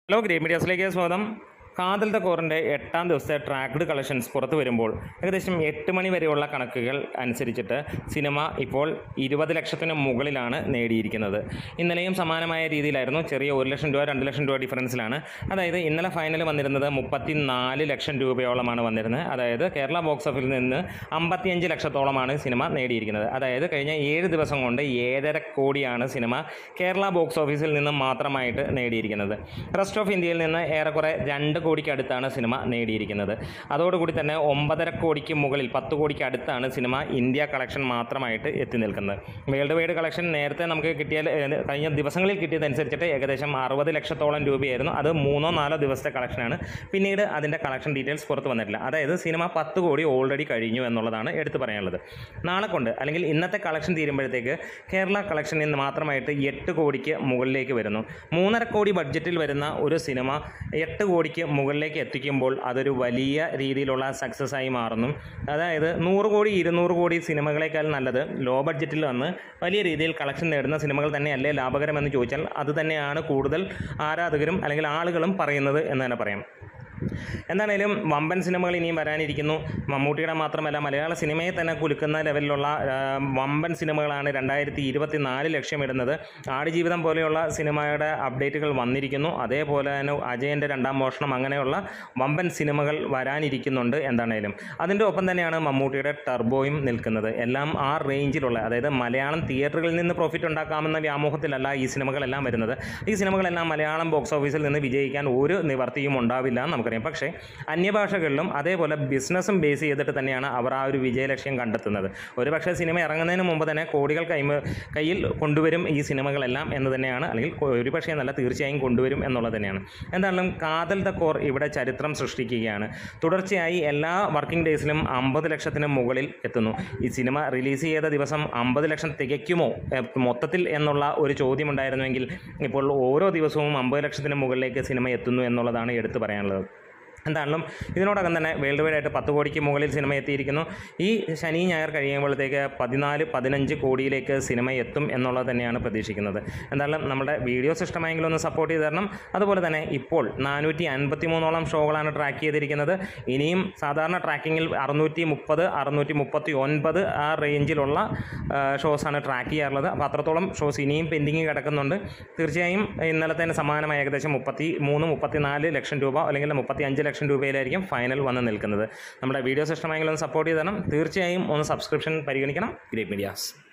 hello grey മീഡിയാസിലേക്ക് സ്വാഗതം കാതൽ the കോറിൻ്റെ എട്ടാം ദിവസത്തെ ട്രാക്ക്ഡ് കളക്ഷൻസ് പുറത്തു വരുമ്പോൾ ഏകദേശം എട്ട് മണി വരെയുള്ള കണക്കുകൾ അനുസരിച്ചിട്ട് സിനിമ ഇപ്പോൾ ഇരുപത് ലക്ഷത്തിന് മുകളിലാണ് നേടിയിരിക്കുന്നത് ഇന്നലെയും സമാനമായ രീതിയിലായിരുന്നു ചെറിയ ഒരു ലക്ഷം രൂപ രണ്ട് ലക്ഷം രൂപ ഡിഫറൻസിലാണ് അതായത് ഇന്നലെ ഫൈനൽ വന്നിരുന്നത് മുപ്പത്തി നാല് ലക്ഷം രൂപയോളമാണ് വന്നിരുന്നത് അതായത് കേരള ബോക്സ് ഓഫീസിൽ നിന്ന് അമ്പത്തിയഞ്ച് ലക്ഷത്തോളമാണ് സിനിമ നേടിയിരിക്കുന്നത് അതായത് കഴിഞ്ഞ ഏഴ് ദിവസം കൊണ്ട് ഏഴര കോടിയാണ് സിനിമ കേരള ബോക്സ് ഓഫീസിൽ നിന്ന് മാത്രമായിട്ട് നേടിയിരിക്കുന്നത് റെസ്റ്റ് ഓഫ് ഇന്ത്യയിൽ നിന്ന് ഏറെക്കുറെ രണ്ട് കോടിക്ക് അടുത്താണ് സിനിമ നേടിയിരിക്കുന്നത് അതോടുകൂടി തന്നെ ഒമ്പതര കോടിക്ക് മുകളിൽ പത്ത് കോടിക്ക് അടുത്താണ് സിനിമ ഇന്ത്യ കളക്ഷൻ മാത്രമായിട്ട് എത്തി നിൽക്കുന്നത് വേൾഡ് വൈഡ് കളക്ഷൻ നേരത്തെ നമുക്ക് കിട്ടിയ ഏഹ്, കഴിഞ്ഞ ദിവസങ്ങളിൽ കിട്ടിയതനുസരിച്ചിട്ട് ഏകദേശം അറുപത് ലക്ഷത്തോളം രൂപയായിരുന്നു അത് മൂന്നോ നാലോ ദിവസത്തെ കളക്ഷനാണ് പിന്നീട് അതിൻ്റെ കളക്ഷൻ ഡീറ്റെയിൽസ് പുറത്ത് വന്നിട്ടില്ല അതായത് സിനിമ പത്ത് കോടി ഓൾറെഡി കഴിഞ്ഞു എന്നുള്ളതാണ് എടുത്തു പറയാനുള്ളത് നാളെ കൊണ്ട് അല്ലെങ്കിൽ ഇന്നത്തെ കളക്ഷൻ തീരുമ്പോഴത്തേക്ക് കേരള കളക്ഷനിൽ നിന്ന് മാത്രമായിട്ട് എട്ട് കോടിക്ക് മുകളിലേക്ക് വരുന്നു മൂന്നര കോടി ബഡ്ജറ്റിൽ വരുന്ന ഒരു സിനിമ എട്ട് കോടിക്ക് മുകളിലേക്ക് എത്തിക്കുമ്പോൾ അതൊരു വലിയ രീതിയിലുള്ള സക്സസ് ആയി മാറുന്നു അതായത് നൂറ് കോടി ഇരുന്നൂറ് കോടി സിനിമകളേക്കാൾ നല്ലത് ലോ ബഡ്ജറ്റിൽ വന്ന് വലിയ രീതിയിൽ കളക്ഷൻ നേടുന്ന സിനിമകൾ തന്നെയല്ലേ ലാഭകരമെന്ന് ചോദിച്ചാൽ അത് തന്നെയാണ് കൂടുതൽ ആരാധകരും അല്ലെങ്കിൽ ആളുകളും പറയുന്നത് എന്ന് തന്നെ പറയാം എന്താണേലും വമ്പൻ സിനിമകൾ ഇനിയും വരാനിരിക്കുന്നു മമ്മൂട്ടിയുടെ മാത്രമല്ല മലയാള സിനിമയെ തന്നെ കുലുക്കുന്ന ലെവലിലുള്ള ആ, വമ്പൻ സിനിമകളാണ് രണ്ടായിരത്തി ഇരുപത്തി നാല് ലക്ഷ്യമിടുന്നത് ആടുജീവിതം പോലെയുള്ള സിനിമയുടെ അപ്ഡേറ്റുകൾ വന്നിരിക്കുന്നു അതേപോലെ തന്നെ അജയൻ്റെ രണ്ടാം മോഷണം അങ്ങനെയുള്ള വമ്പൻ സിനിമകൾ വരാനിരിക്കുന്നുണ്ട് എന്താണേലും അതിൻ്റെ ഒപ്പം തന്നെയാണ് മമ്മൂട്ടിയുടെ ടർബോയും നിൽക്കുന്നത് എല്ലാം ആ റേഞ്ചിലുള്ള അതായത് മലയാളം തിയേറ്ററുകളിൽ നിന്ന് പ്രോഫിറ്റ് ഉണ്ടാക്കാമെന്ന വ്യാമോഹത്തിലല്ല ഈ സിനിമകളെല്ലാം വരുന്നത് ഈ സിനിമകളെല്ലാം മലയാളം ബോക്സ് ഓഫീസിൽ നിന്ന് വിജയിക്കാൻ ഒരു നിവർത്തിയും ഉണ്ടാവില്ല എന്ന് നമുക്കറിയാം പക്ഷേ അന്യഭാഷകളിലും അതേപോലെ ബിസിനസ്സും ബേസ് ചെയ്തിട്ട് തന്നെയാണ് അവർ ആ ഒരു വിജയലക്ഷ്യം കണ്ടെത്തുന്നത് ഒരു പക്ഷേ സിനിമ ഇറങ്ങുന്നതിന് മുമ്പ് തന്നെ കോടികൾ കൈമ കയ്യിൽ കൊണ്ടുവരും ഈ സിനിമകളെല്ലാം എന്ന് തന്നെയാണ് അല്ലെങ്കിൽ കൊ- ഒരു പക്ഷേ നല്ല തീർച്ചയായും കൊണ്ടുവരും എന്നുള്ളത് തന്നെയാണ് എന്തായാലും കാതൽ ദ കോർ ഇവിടെ ചരിത്രം സൃഷ്ടിക്കുകയാണ് തുടർച്ചയായി എല്ലാ വർക്കിംഗ് ഡേയ്സിലും അമ്പത് ലക്ഷത്തിന് മുകളിൽ എത്തുന്നു ഈ സിനിമ റിലീസ് ചെയ്ത ദിവസം അമ്പത് ലക്ഷം തികയ്ക്കുമോ എ, മൊത്തത്തിൽ എന്നുള്ള ഒരു ചോദ്യമുണ്ടായിരുന്നുവെങ്കിൽ ഇപ്പോൾ ഓരോ ദിവസവും അമ്പത് ലക്ഷത്തിന് മുകളിലേക്ക് സിനിമ എത്തുന്നു എന്നുള്ളതാണ് എടുത്തു പറയാനുള്ളത് എന്താണെങ്കിലും ഇതിനോടകം തന്നെ വേൾഡ് വൈഡ് ആയിട്ട് പത്ത് കോടിക്ക് മുകളിൽ സിനിമ എത്തിയിരിക്കുന്നു ഈ ശനി ഞായർ കഴിയുമ്പോഴത്തേക്ക് പതിനാല് പതിനഞ്ച് കോടിയിലേക്ക് സിനിമ എത്തും എന്നുള്ളത് തന്നെയാണ് പ്രതീക്ഷിക്കുന്നത് എന്തായാലും നമ്മുടെ വീഡിയോസ് ഇഷ്ടമായെങ്കിൽ ഒന്ന് സപ്പോർട്ട് ചെയ്ത് തരണം അതുപോലെ തന്നെ ഇപ്പോൾ നാനൂറ്റി അൻപത്തി മൂന്നോളം ഷോകളാണ് ട്രാക്ക് ചെയ്തിരിക്കുന്നത് ഇനിയും സാധാരണ ട്രാക്കിങ്ങിൽ അറുന്നൂറ്റി മുപ്പത് അറുന്നൂറ്റി മുപ്പത്തി ഒൻപത് ആ റേഞ്ചിലുള്ള ഷോസാണ് ട്രാക്ക് ചെയ്യാറുള്ളത് അപ്പോൾ അത്രത്തോളം ഷോസ് ഇനിയും പെൻഡിങ് കിടക്കുന്നുണ്ട് തീർച്ചയായും ഇന്നലത്തെ തന്നെ സമാനമായ ഏകദേശം മുപ്പത്തി മൂന്ന് മുപ്പത്തി നാല് ലക്ഷം രൂപ അല്ലെങ്കിൽ മുപ്പത്തി അഞ്ച് ലക്ഷം രൂപയിലായിരിക്കും ഫൈനൽ വന്ന് നിൽക്കുന്നത് നമ്മുടെ വീഡിയോസ് ഇഷ്ടമായെങ്കിൽ ഒന്ന് സപ്പോർട്ട് ചെയ്ത് തരണം തീർച്ചയായും ഒന്ന് സബ്സ്ക്രിപ്ഷൻ പരിഗണിക്കണം ഗ്രേറ്റ് മീഡിയാസ്